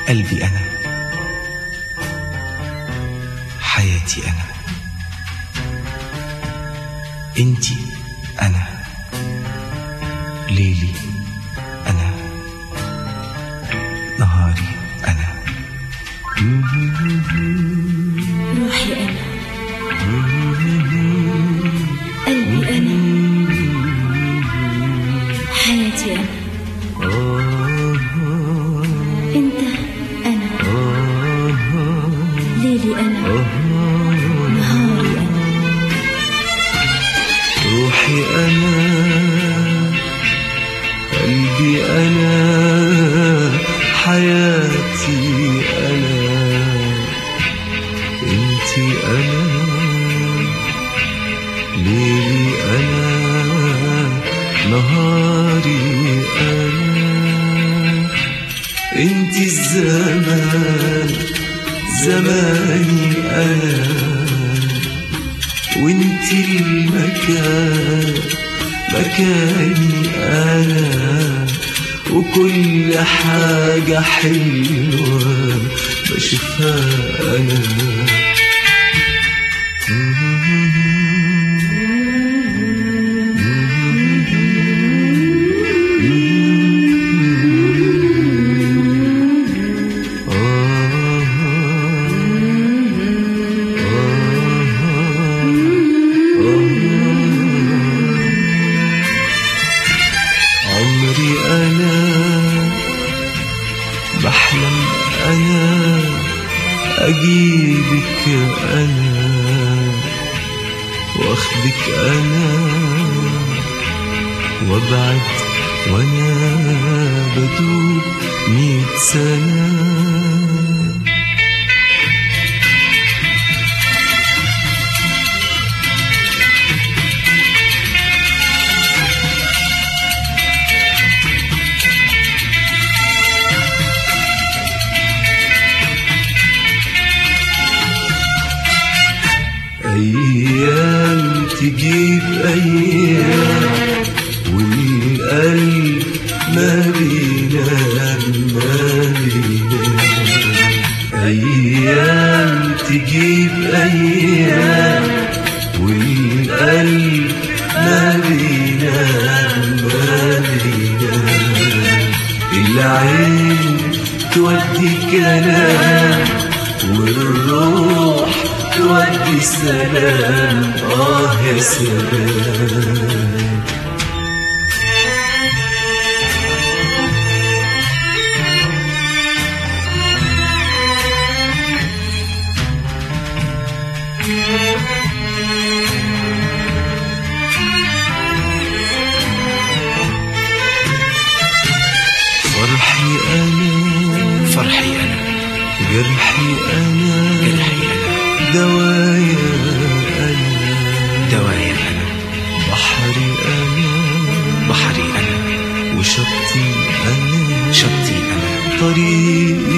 قلبي أنا حياتي أنا انتي أنا ليلي أنا نهاري أنا روحي أنا قلبي أنا حياتي أنا أنت أنا ليلي أنا نهاري أنا روحي أنا قلبي أنا حياتي أنا انتي أنا ليلي أنا نهاري أنا انتي الزمان زماني أنا وانتي المكان مكاني انا وكل حاجة حلوة بشوفها انا عمري أنا بحلم أنا أجيبك أنا واخدك أنا وابعد وأنا بدوب ميت سنة أيام تجيب أيام والقلب ما بينام ما بينام أيام تجيب أيام والقلب ما بينام ما بينام العين تودي كلام والروح تودي سلام آه يا سلام فرحي أنا فرحي أنا جرحي أنا جرحي أنا دوايا أنا دوايا أنا بحري أنا بحري أنا وشطي أنا شطي أنا طريقي